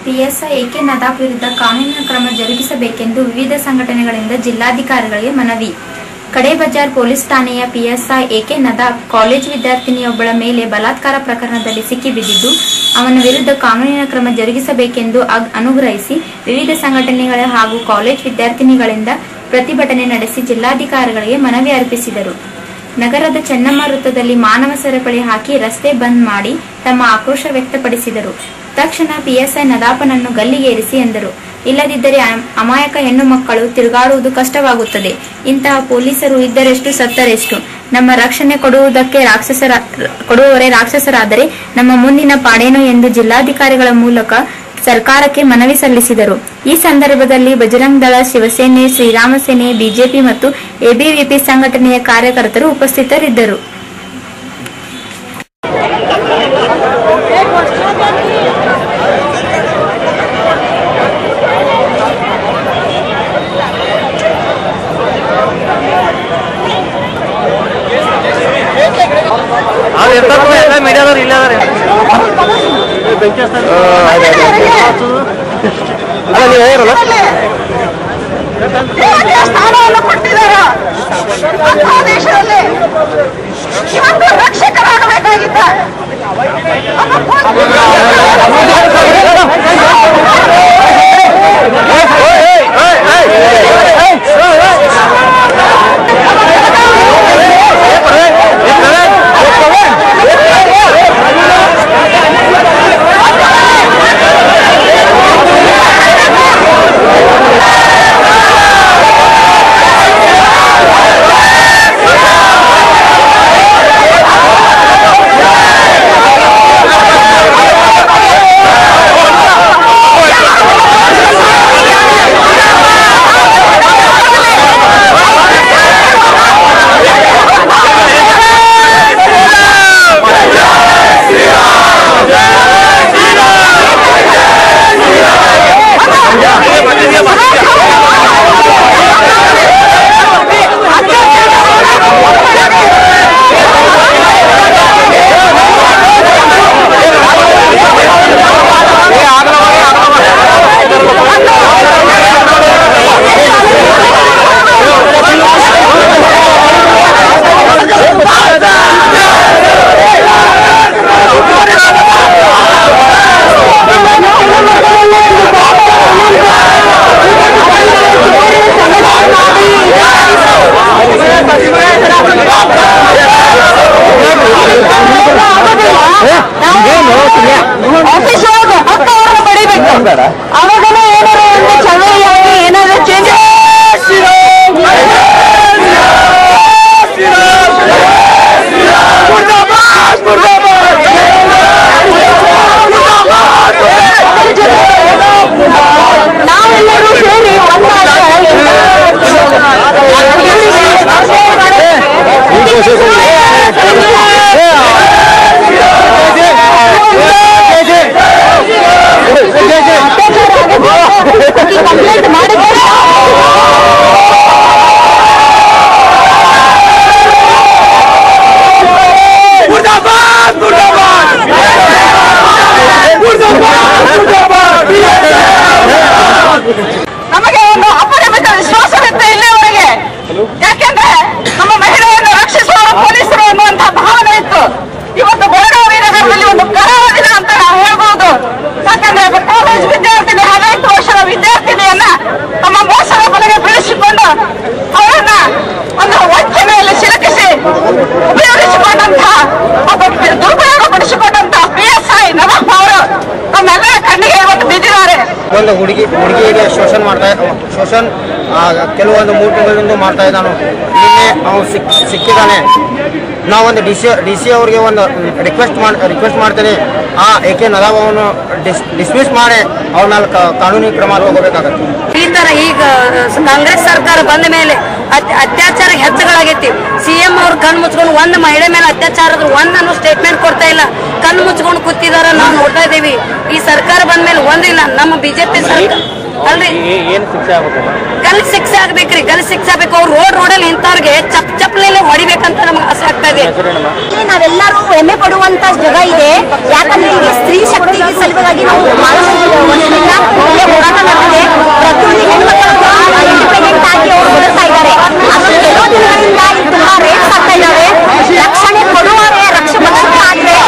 PSI AK Nadaf ವಿರುದ್ಧ ಕಾನೂನಿನ ಕ್ರಮ ಜರುಗಿಸಬೇಕೆಂದು ವಿವಿಧ ಸಂಘಟನೆಗಳಿಂದ ಜಿಲ್ಲಾಧಿಕಾರಿಗಳಿಗೆ ಮನವಿ ಕಡೆ ಬಜಾರ್ ಪೊಲೀಸ್ ಠಾಣೆಯ ಪಿಎಸ್ಐ ಎಕೆ ನದಾಫ್ ಕಾಲೇಜು ವಿದ್ಯಾರ್ಥಿನಿಯೊಬ್ಬಳ ಮೇಲೆ ಬಲಾತ್ಕಾರ ಪ್ರಕರಣದಲ್ಲಿ ಸಿಕ್ಕಿಬಿದ್ದಿದ್ದು ಅವನ ವಿರುದ್ಧ ಕಾನೂನಿನ ಕ್ರಮ ಜರುಗಿಸಬೇಕೆಂದು ಅಗ್- ಅನುಗ್ರಹಿಸಿ ವಿವಿಧ ಸಂಘಟನೆಗಳ ಹಾಗೂ ಕಾಲೇಜ್ ವಿದ್ಯಾರ್ಥಿನಿಗಳಿಂದ ಪ್ರತಿಭಟನೆ ನಡೆಸಿ ಜಿಲ್ಲಾಧಿಕಾರಿಗಳಿಗೆ ಮನವಿ ಅರ್ಪಿಸಿದರು ನಗರದ ಚೆನ್ನಮ್ಮ ವೃತ್ತದಲ್ಲಿ ಮಾನವ ಸರಪಳಿ ಹಾಕಿ ರಸ್ತೆ ಬಂದ್ ಮಾಡಿ ತಮ್ಮ ಆಕ್ರೋಶ ವ್ಯಕ್ತಪಡಿಸಿದರು ತಕ್ಷಣ ಪಿಎಸ್ಐ ನದಾಪನನ್ನು ಗಲ್ಲಿಗೇರಿಸಿ ಎಂದರು ಇಲ್ಲದಿದ್ದರೆ ಅಮ್- ಅಮಾಯಕ ಹೆಣ್ಣು ಮಕ್ಕಳು ತಿರುಗಾಡುವುದು ಕಷ್ಟವಾಗುತ್ತದೆ ಇಂತಹ ಪೊಲೀಸರು ಇದ್ದರೆಷ್ಟು ಸತ್ತರೆಷ್ಟು ನಮ್ಮ ರಕ್ಷಣೆ ಕೊಡುವುದಕ್ಕೆ ರಾಕ್ಷಸರ ಕೊಡುವವರೇ ರಾಕ್ಷಸರಾದರೆ ನಮ್ಮ ಮುಂದಿನ ಪಾಡೇನು ಎಂದು ಜಿಲ್ಲಾಧಿಕಾರಿಗಳ ಮೂಲಕ ಸರ್ಕಾರಕ್ಕೆ ಮನವಿ ಸಲ್ಲಿಸಿದರು ಈ ಸಂದರ್ಭದಲ್ಲಿ ಬಜರಂಗ್ ದಳ ಶಿವಸೇನೆ ಶ್ರೀರಾಮ ಸೇನೆ ಬಿಜೆಪಿ ಮತ್ತು ಎಬಿವಿಪಿ ಸಂಘಟನೆಯ ಕಾರ್ಯಕರ್ತರು ಉಪಸ್ಥಿತರಿದ್ದರು ಅವ್ರು ಇರ್ತಾರ ಎಲ್ಲ ಮೀಡಿಯಾದವ್ರು ಇಲ್ಲ ಅದಾರ ಬೆಂಕಿ ಹಚ್ತಾರ. ಅಲ್ಲ ನೀವು ಹೇಳಿರಲ್ಲ ಸ್ಥಾನವನ್ನು ಕೊಟ್ಟಿದ್ದಾರೆ ಅಂತಹ ದೇಶದಲ್ಲಿ ಇವತ್ತು ರಕ್ಷಕರಾಗಬೇಕಾಗಿದ್ದ ಆಫೀಸ್ ಒಳಗೆ ಹತ್ತು ಅವರನ್ನು ಪಡಿಬೇಕು ಅವಾಗನೇ ಏನಾರ ಒಂದು ಚಳವಳಿಯಾಗಿ ಏನಾದ್ರು ಚೇಂಜ್ ನಾವೆಲ್ಲರೂ ಸೇರಿ ಕಂಪ್ಲೇಂಟ್ ಮಾಡಿದ್ದಾರೆ ನಮಗೆ ಒಂದು ಅಪರಿಮಿತ ವಿಶ್ವಾಸವಿತ್ತು ಇಲ್ಲಿಯವರೆಗೆ ಯಾಕೆಂದ್ರೆ ನಮ್ಮ ಮಹಿಳೆಯರನ್ನು ರಕ್ಷಿಸುವ ಪೊಲೀಸರು ಅನ್ನುವಂತಹ ಭಾವನೆ ಇತ್ತು ಇವತ್ತು ಬೆಳಗಾವಿ ನಗರದಲ್ಲಿ ಒಂದು ಕರಾಳ ದಿನ ಅಂತ ನಾವು ಹೇಳ್ಬಹುದು ಯಾಕಂದ್ರೆ ಒಬ್ಬ ಕಾಲೇಜ್ ವಿದ್ಯಾರ್ಥಿನಿ ಹದಿನೆಂಟು ವರ್ಷದ ವಿದ್ಯಾರ್ಥಿನಿಯನ್ನ ತಮ್ಮ ಮೋಸದ ಬಲೆಗೆ ಬೀಳಿಸಿಕೊಂಡು ಅವರನ್ನ ಒಂದು ವಂಚನೆಯಲ್ಲಿ ಸಿಲುಕಿಸಿ ಉಪಯೋಗಿಸಿಕೊಂಡಂತಹ ಒಬ್ಬ ದುರುಪಯೋಗ ಪಡಿಸಿಕೊಂಡಂತಹ ಪಿ ಎಸ್ ಐ ನವಾಬ್ ಅವರು ನಮ್ಮೆಲ್ಲರ ಕಣ್ಣಿಗೆ ಇವತ್ತು ಬಿದ್ದಿದ್ದಾರೆ ಒಂದು ಹುಡುಗಿ ಹುಡುಗಿಗೆ ಶೋಷಣೆ ಮಾಡ್ತಾ ಶೋಷಣ್ ಆ, ಕೆಲವೊಂದು ಮೂರು ತಿಂಗಳಿಂದ ಮಾಡ್ತಾ ಇದ್ದಾನು ನಿನ್ನೆ ಅವನು ಸಿಕ್ ಸಿಕ್ಕಿದ್ದಾನೆ ನಾವೊಂದು ಡಿ ಸಿ ಡಿ ಸಿ ಅವರಿಗೆ ಒಂದು ರಿಕ್ವೆಸ್ಟ್ ಮಾಡಿ ರಿಕ್ವೆಸ್ಟ್ ಮಾಡ್ತೇನೆ ಆ ಏಕೆ ನದಾವ್ ಅವನು ಡಿಸ್ ಡಿಸ್ಮಿಸ್ ಮಾಡಿ ಅವ್ರ ಮೇಲೆ ಕಾ- ಕಾನೂನಿ ಕ್ರಮ ತಗೋಬೇಕಾಗತ್ತೆ ಈ ತರ ಈಗ ಕಾಂಗ್ರೆಸ್ ಸರ್ಕಾರ ಬಂದ ಮೇಲೆ ಅತ್- ಅತ್ಯಾಚಾರ ಹೆಚ್ಚುಗಳಾಗೈತಿ ಸಿಎಂ ಅವ್ರು ಕಣ್ಣು ಮುಚ್ಕೊಂಡು ಒಂದ್ ಮಹಿಳೆ ಮೇಲೆ ಅತ್ಯಾಚಾರ ಆದ್ರೂ ಒಂದ್ ಅನ್ನೋ ಸ್ಟೇಟ್ಮೆಂಟ್ ಕೊಡ್ತಾ ಇಲ್ಲ ಕಣ್ಣು ಮುಚ್ಕೊಂಡು ಕೂತಿದಾರ ನಾವು ನೋಡ್ತಾ ಇದೀವಿ ಈ ಸರ್ಕಾರ ಬಂದ್ಮೇಲೆ ಒಂದಿಲ್ಲ ನಮ್ಮ ಬಿಜೆಪಿ ಸರ್ಕಾರ ಅಲ್ರಿ ಏನು ಶಿಕ್ಷೆ ಆಗ್ಬೇಕು ಗಲ್ ಶಿಕ್ಷೆ ಆಗ್ಬೇಕ್ರಿ ಗಲ್ ಶಿಕ್ಷೆ ಆಗ್ಬೇಕು ಅವ್ರು ರೋಡ್ ರೋಡಲ್ಲಿ ನಿಂತವ್ರಿಗೆ ಚಪ್ ಚಪ್ಲೆಲೆ ಹೊಡಿಬೇಕಂತ ನಮ್ಗೆ ಆಸೆ ಆಗ್ತಾ ಇದೆ ಇಲ್ಲಿ ನಾವೆಲ್ಲರೂ ಹೆಮ್ಮೆ ಪಡುವಂತ ಜಾಗ ಇದೆ ಯಾಕಂದ್ರೆ ಇಲ್ಲಿ ಸ್ತ್ರೀ ಶಕ್ತಿಗೆ ಸಲುವಾಗಿ ನಾವು ಬಹಳಷ್ಟು ವರ್ಷದಿಂದ ಇಲ್ಲೇ ಹೋರಾಟ ಮಾಡ್ತಿದೆ ಪ್ರತಿಯೊಂದು ಹೆಣ್ಮಕ್ಳು ಇಂಡಿಪೆಂಡೆಂಟ್ ಆಗಿ ಅವರು ಬದುಕ್ತಾ ಇದ್ದಾರೆ ಅದು ಕೆಲವು ದಿನಗಳಿಂದ ಇಲ್ಲಿ ತುಂಬಾ ರೇಟ್ಸ್ ಆಗ್ತಾ ಇದ್ದಾವೆ ರಕ್ಷಣೆ ಕೊಡುವವರೇ ರಕ್ಷೆ ಪಕ್ಷಕ ಆದ್ರೆ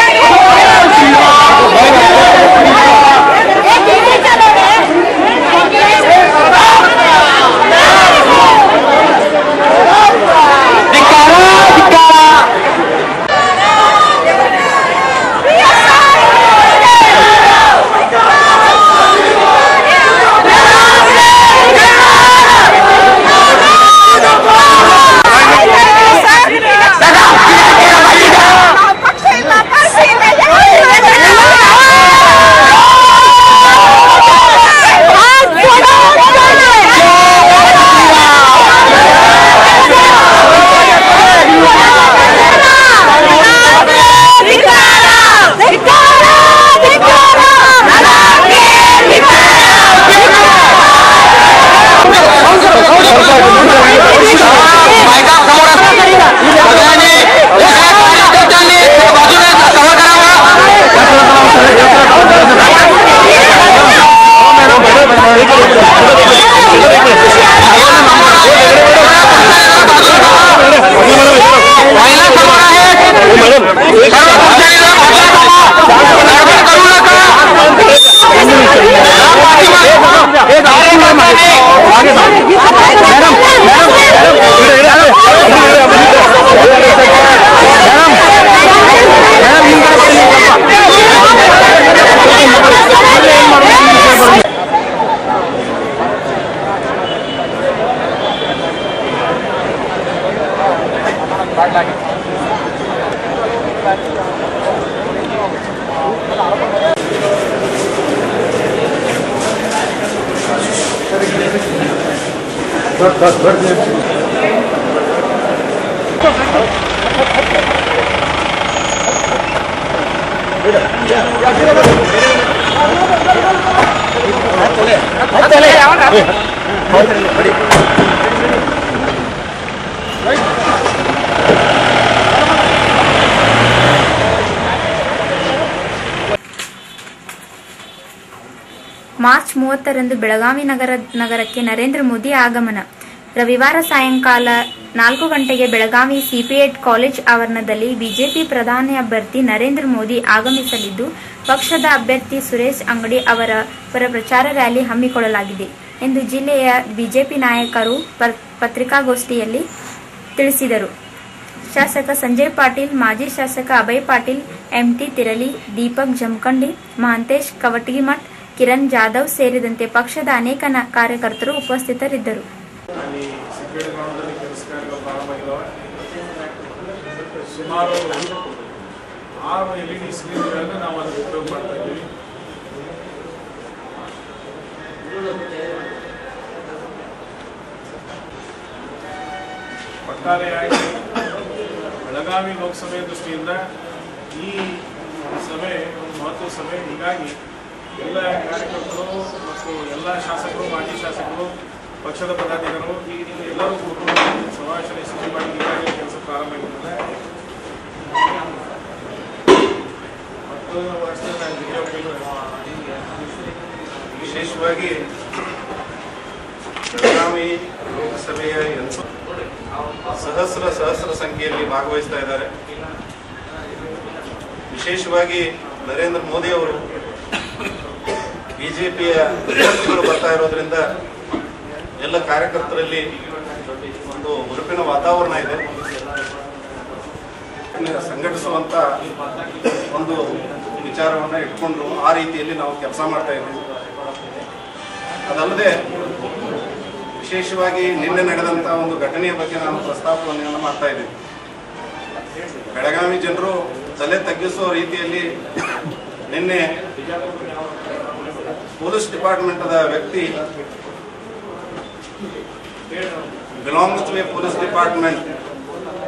ಮಾರ್ಚ್ ಮೂವತ್ತರಂದು ಬೆಳಗಾವಿ ನಗರ ನಗರಕ್ಕೆ ನರೇಂದ್ರ ಮೋದಿ ಆಗಮನ ರವಿವಾರ ಸಾಯಂಕಾಲ ನಾಲ್ಕು ಗಂಟೆಗೆ ಬೆಳಗಾವಿ ಸಿಪಿಎಡ್ ಕಾಲೇಜ್ ಆವರಣದಲ್ಲಿ ಬಿಜೆಪಿ ಪ್ರಧಾನಿ ಅಭ್ಯರ್ಥಿ ನರೇಂದ್ರ ಮೋದಿ ಆಗಮಿಸಲಿದ್ದು ಪಕ್ಷದ ಅಭ್ಯರ್ಥಿ ಸುರೇಶ್ ಅಂಗಡಿ ಅವರ ಪರ ಪ್ರಚಾರ ರ್ಯಾಲಿ ಹಮ್ಮಿಕೊಳ್ಳಲಾಗಿದೆ ಎಂದು ಜಿಲ್ಲೆಯ ಬಿಜೆಪಿ ನಾಯಕರು ಪ- ಪತ್ರಿಕಾಗೋಷ್ಠಿಯಲ್ಲಿ ತಿಳಿಸಿದರು ಶಾಸಕ ಸಂಜಯ್ ಪಾಟೀಲ್ ಮಾಜಿ ಶಾಸಕ ಅಭಯ್ ಪಾಟೀಲ್ ಎಂಟಿ ತಿರಲಿ ದೀಪಕ್ ಜಮಖಂಡಿ ಮಹಾಂತೇಶ್ ಕವಟಗಿಮಠ್ ಕಿರಣ್ ಜಾಧವ್ ಸೇರಿದಂತೆ ಪಕ್ಷದ ಅನೇಕ ನ- ಕಾರ್ಯಕರ್ತರು ಉಪಸ್ಥಿತರಿದ್ದರು ಅಲ್ಲಿ ಸಿಕ್ಕೇಡ್ ಗ್ರೌಂಡಲ್ಲಿ ಕೆಲಸ ಕಾರ್ಯಗಳು ಪ್ರಾರಂಭ ಆಗಿದ್ದಾವೆ ಸುಮಾರು ಆರು ಎಲ್ ಇ ಡಿ ಸ್ಕ್ರೀನ್ಗಳನ್ನು ನಾವು ಅದಕ್ಕೆ ಉಪಯೋಗ ಮಾಡ್ತಾ ಇದ್ದೀವಿ ಒಟ್ಟಾರೆಯಾಗಿ ಬೆಳಗಾವಿ ಲೋಕಸಭೆ ದೃಷ್ಟಿಯಿಂದ ಈ ಸಭೆ ಒಂದು ಮಹತ್ವ ಸಭೆ ಹೀಗಾಗಿ ಎಲ್ಲ ಕಾರ್ಯಕರ್ತರು ಮತ್ತು ಎಲ್ಲ ಶಾಸಕರು ಮಾಜಿ ಶಾಸಕರು ಪಕ್ಷದ ಪದಾಧಿಕಾರಿಗಳು ಈ ಎಲ್ಲರೂ ಕೂತ್ಕೊಂಡು ಸಮಾವೇಶನ ಸ್ಥಿತಿ ಮಾಡಿ ಈಗಾಗಲೇ ಕೆಲಸ ಪ್ರಾರಂಭ ಆಗಿರ್ತದೆ ಮತ್ತು ವರ್ಷದ ನಾನು ಹಿರಿಯ ವಕೀಲರು, ವಿಶೇಷವಾಗಿ ಬೆಳಗಾವಿ ಲೋಕಸಭೆಯ ಎಂಟು ಸಹಸ್ರ ಸಹಸ್ರ ಸಂಖ್ಯೆಯಲ್ಲಿ ಭಾಗವಹಿಸ್ತಾ ಇದ್ದಾರೆ ವಿಶೇಷವಾಗಿ ನರೇಂದ್ರ ಮೋದಿ ಅವರು ಬಿಜೆಪಿಯ ಅಭ್ಯರ್ಥಿಗಳು ಬರ್ತಾ ಇರೋದ್ರಿಂದ ಎಲ್ಲ ಕಾರ್ಯಕರ್ತರಲ್ಲಿ ಒಂದು ಹುರುಪಿನ ವಾತಾವರಣ ಇದೆ ಸಂಘಟಿಸುವಂತ ಒಂದು ವಿಚಾರವನ್ನ ಇಟ್ಕೊಂಡು ಆ ರೀತಿಯಲ್ಲಿ ನಾವು ಕೆಲಸ ಮಾಡ್ತಾ ಇದ್ದೀವಿ ಅದಲ್ಲದೆ ವಿಶೇಷವಾಗಿ ನಿನ್ನೆ ನಡೆದಂತ ಒಂದು ಘಟನೆಯ ಬಗ್ಗೆ ನಾನು ಪ್ರಸ್ತಾಪವನ್ನು ಮಾಡ್ತಾ ಇದ್ದೀನಿ ಬೆಳಗಾವಿ ಜನರು ತಲೆ ತಗ್ಗಿಸುವ ರೀತಿಯಲ್ಲಿ ನಿನ್ನೆ ಪೊಲೀಸ್ ಡಿಪಾರ್ಟ್ಮೆಂಟದ ವ್ಯಕ್ತಿ belongs to a police department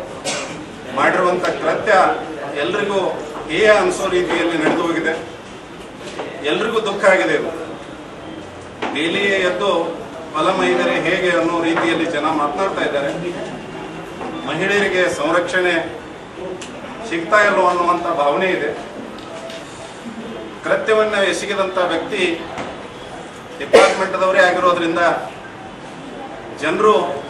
ಮಾಡಿರುವಂತ ಕೃತ್ಯ ಎಲ್ರಿಗೂ ಹೇಯ ಅನಿಸೋ ರೀತಿಯಲ್ಲಿ ನಡೆದು ಹೋಗಿದೆ ಎಲ್ರಿಗೂ ದುಃಖ ಆಗಿದೆ ಇದು ಡೈಲಿಯೇ ಎದ್ದು ಫಲ ಮೈದರೆ ಹೇಗೆ ಅನ್ನೋ ರೀತಿಯಲ್ಲಿ ಜನ ಮಾತನಾಡ್ತಾ ಇದ್ದಾರೆ ಮಹಿಳೆಯರಿಗೆ ಸಂರಕ್ಷಣೆ ಸಿಗ್ತಾ ಇಲ್ಲೋ ಅನ್ನುವಂಥ ಭಾವನೆ ಇದೆ ಕೃತ್ಯವನ್ನ ಎಸಗಿದಂಥ ವ್ಯಕ್ತಿ ಡಿಪಾರ್ಟ್ಮೆಂಟ್ದವರೇ ಆಗಿರೋದ್ರಿಂದ ಜನರು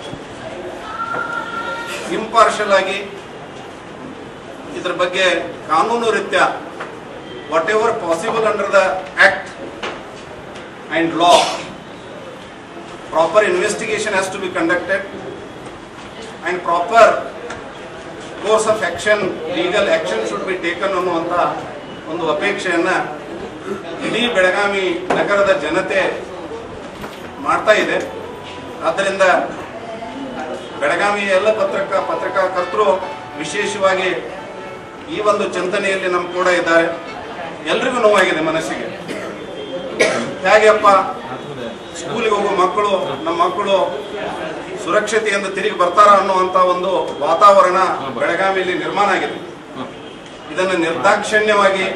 ಇಂಪಾರ್ಷಲ್ ಆಗಿ ಇದ್ರ ಬಗ್ಗೆ ಕಾನೂನು ರೀತ್ಯ whatever possible under the act and law proper investigation has to be conducted and proper course of action legal action should be taken ಅನ್ನುವಂಥ ಒಂದು ಅಪೇಕ್ಷೆಯನ್ನ ಇಡೀ ಬೆಳಗಾವಿ ನಗರದ ಜನತೆ ಮಾಡ್ತಾ ಇದೆ ಆದ್ದರಿಂದ ಬೆಳಗಾವಿಯ ಎಲ್ಲ ಪತ್ರಕ ಪತ್ರಕರ್ತರು ವಿಶೇಷವಾಗಿ ಈ ಒಂದು ಚಿಂತನೆಯಲ್ಲಿ ನಮ್ಮ ಕೂಡ ಇದ್ದಾರೆ ಎಲ್ರಿಗೂ ನೋವಾಗಿದೆ ಮನಸ್ಸಿಗೆ ಹೇಗೆಪ್ಪ ಸ್ಕೂಲಿಗೆ ಹೋಗೋ ಮಕ್ಕಳು ನಮ್ಮ ಮಕ್ಕಳು ಸುರಕ್ಷತೆಯಿಂದ ತಿರುಗಿ ಬರ್ತಾರ ಅನ್ನುವಂತ ಒಂದು ವಾತಾವರಣ ಬೆಳಗಾವಿಯಲ್ಲಿ ನಿರ್ಮಾಣ ಆಗಿದೆ ಇದನ್ನು ನಿರ್ದಾಕ್ಷಿಣ್ಯವಾಗಿ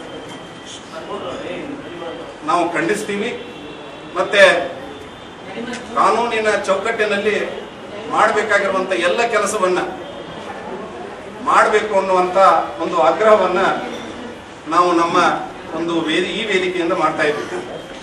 ನಾವು ಖಂಡಿಸ್ತೀವಿ ಮತ್ತೆ ಕಾನೂನಿನ ಚೌಕಟ್ಟಿನಲ್ಲಿ ಮಾಡಬೇಕಾಗಿರುವಂತ ಎಲ್ಲ ಕೆಲಸವನ್ನ ಮಾಡಬೇಕು ಅನ್ನುವಂತ ಒಂದು ಆಗ್ರಹವನ್ನ ನಾವು ನಮ್ಮ ಒಂದು ವೇದಿ ಈ ವೇದಿಕೆಯಿಂದ ಮಾಡ್ತಾ ಇದ್ದೀವಿ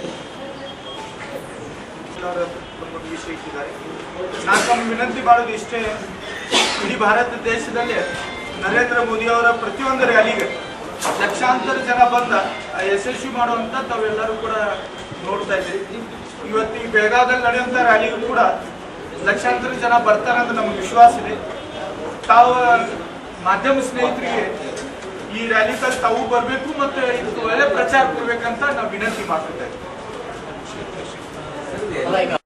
ವಿಷಯ ಇಟ್ಟಿದ್ದಾರೆ ನಾನು ತಮ್ಮ ವಿನಂತಿ ಮಾಡೋದು ಇಷ್ಟೇ ಇಡೀ ಭಾರತ ದೇಶದಲ್ಲಿ ನರೇಂದ್ರ ಮೋದಿ ಅವರ ಪ್ರತಿಯೊಂದು ರ್ಯಾಲಿಗೆ ಲಕ್ಷಾಂತರ ಜನ ಬಂದ ಆ ಯಶಸ್ವಿ ಮಾಡುವಂತ ತಾವೆಲ್ಲರೂ ಕೂಡ ನೋಡ್ತಾ ಇದ್ದೀರಿ ಇವತ್ತು ಈ ಬೆಳಗಾವದಲ್ಲಿ ನಡೆಯುವಂತ ರ್ಯಾಲಿಗೂ ಕೂಡ ಲಕ್ಷಾಂತರ ಜನ ಬರ್ತಾರೆ ಅಂತ ನಮ್ಗೆ ವಿಶ್ವಾಸ ಇದೆ ತಾವು ಮಾಧ್ಯಮ ಸ್ನೇಹಿತರಿಗೆ ಈ ರ್ಯಾಲಿ ತಾವು ಬರಬೇಕು ಮತ್ತು ಇದಕ್ಕೆ ಒಳ್ಳೆ ಪ್ರಚಾರ ಕೊಡ್ಬೇಕಂತ ನಾವು ವಿನಂತಿ ಮಾಡ್ತಿದ್ದೇವೆ